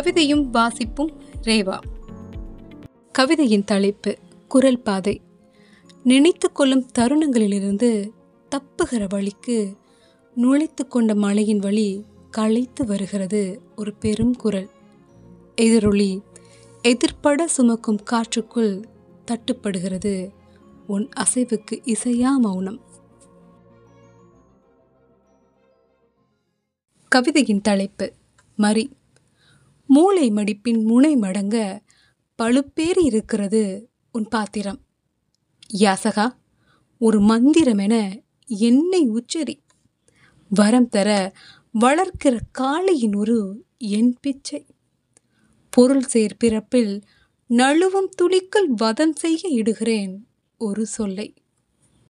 கவிதையும் வாசிப்பும் ரேவா கவிதையின் தலைப்பு குரல் பாதை நினைத்து கொள்ளும் தருணங்களிலிருந்து தப்புகிற வழிக்கு நுழைத்து கொண்ட மலையின் வழி களைத்து வருகிறது ஒரு பெரும் குரல் எதிரொலி எதிர்ப்பட சுமக்கும் காற்றுக்குள் தட்டுப்படுகிறது உன் அசைவுக்கு இசையா மௌனம் கவிதையின் தலைப்பு மறி மூளை மடிப்பின் முனை மடங்க பழுப்பேறி இருக்கிறது உன் பாத்திரம் யாசகா ஒரு மந்திரமென என்னை உச்சரி வரம் தர வளர்க்கிற காளையின் ஒரு என் பிச்சை பொருள் சேர் பிறப்பில் நழுவும் துளிக்குள் வதம் செய்ய இடுகிறேன் ஒரு சொல்லை